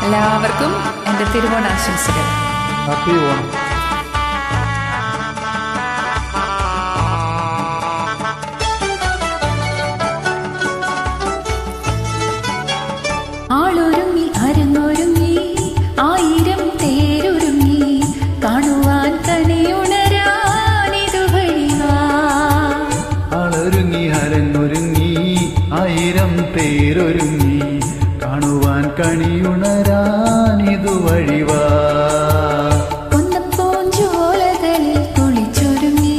എല്ലാവർക്കും എൻ്റെ തിരുവോണാശംസകൾ ഹാപ്പി ഓണം ആളൊരുങ്ങി അരങ്ങൊരുങ്ങി ആയിരം തേരൊരുങ്ങി കാണുവാൻ കണിയുണരാനിതു വഴിവാ ആളൊരുങ്ങി അരങ്ങൊരുങ്ങി ആയിരം പേരൊരുങ്ങി കാണുവാൻ കണിയുണരാൻ ഇതുവഴിവാ കൊന്നപ്പൂഞ്ചോലകളിൽ കുളിച്ചൊരുങ്ങി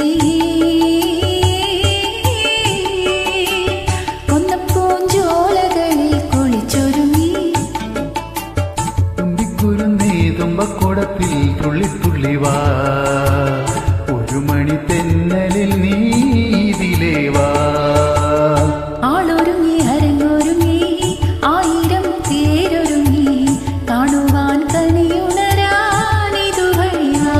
കൊന്നപ്പൂഞ്ചോലകളിൽ കുളിച്ചൊരുങ്ങി തുമ്പിക്കുരുന്നേ തുമ്പക്കുടത്തിൽ തുള്ളി തുള്ളി വാ ഒരു മണി തെന്നലിൽ നീതിലേ വാ ആളൊരുങ്ങി അരങ്ങൊരുങ്ങി ആയിരം പേരൊരുങ്ങി കാണുവാൻ കണിയുണരാനിതു വഴിവാ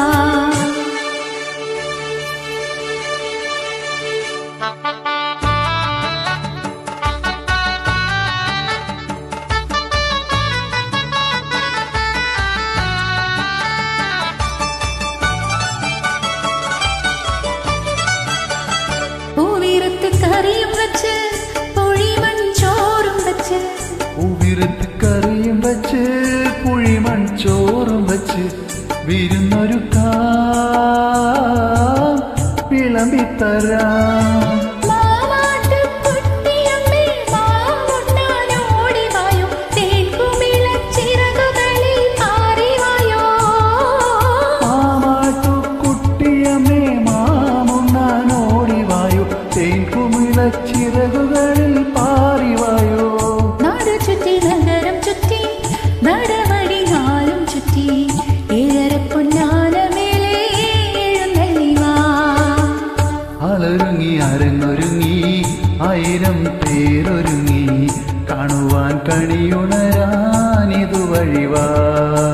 പൂവിരുത്ത് കറിയും വെച്ച് പൊഴിമൺ ചോറും വെച്ച് ഉവിരുത്ത് കറിയും വച്ച് പുഴിമൺ ചോറും വച്ച് വിരുന്നൊരു വിളമ്പിത്തരാം മാമാട്ടുകുട്ടിയമ്മേ മാമുണ്ണാനോടിവായോ തേൻകുമിളച്ചിറകുകളിൽ പാറിവായോ മാമാട്ടുകുട്ടിയമ്മേ മാമുണ്ണാനോടിവായോ തേൻകുമിളച്ചിറകുകളിൽ പാറിവായോ നാട് ചുറ്റി നഗരം ചുറ്റി നടവടി നാലും ചുറ്റി ഏഴര പൊന്നാന മേലെ എഴുന്നള്ളിവാ ആളൊരുങ്ങി അരങ്ങൊരുങ്ങി ആയിരം പേരൊരുങ്ങി കാണുവാൻ കണിയുണരാൻ ഇതുവഴിവാ